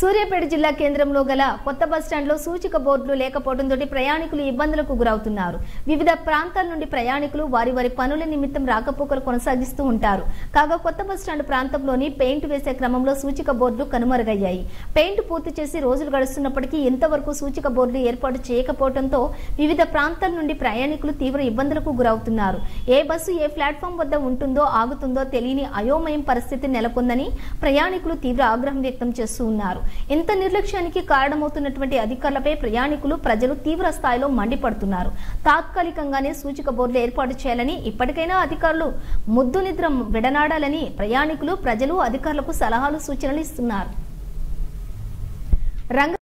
సూర్యాపేట జిల్లా కేంద్రంలో గల కొత్త బస్టాండ్లో సూచిక బోర్డులు లేకపోవడంతో ప్రయాణికులు ఇబ్బందులకు గురవుతున్నారు వివిధ ప్రాంతాల నుండి ప్రయాణికులు వారి వారి పనుల నిమిత్తం రాకపోకలు కొనసాగిస్తూ ఉంటారు కాగా కొత్త బస్టాండ్ ప్రాంతంలోని పెయింట్ వేసే క్రమంలో సూచిక బోర్డులు కనుమరుగయ్యాయి పెయింట్ పూర్తి చేసి రోజులు గడుస్తున్నప్పటికీ ఇంతవరకు సూచిక బోర్డులు ఏర్పాటు చేయకపోవడంతో వివిధ ప్రాంతాల నుండి ప్రయాణికులు తీవ్ర ఇబ్బందులకు గురవుతున్నారు ఏ బస్సు ఏ ప్లాట్ఫామ్ వద్ద ఉంటుందో ఆగుతుందో తెలియని అయోమయం పరిస్థితి నెలకొందని ప్రయాణికులు తీవ్ర ఆగ్రహం వ్యక్తం చేస్తూ ఉన్నారు ఇంత నిర్లక్ష్యానికి కారణమవుతున్నటువంటి అధికారులపై ప్రయాణికులు ప్రజలు తీవ్ర స్థాయిలో మండిపడుతున్నారు తాత్కాలికంగానే సూచిక బోర్డులు ఏర్పాటు చేయాలని ఇప్పటికైనా అధికారులు ముద్దు నిద్ర విడనాడాలని ప్రయాణికులు ప్రజలు అధికారులకు సలహాలు సూచనలు ఇస్తున్నారు రంగ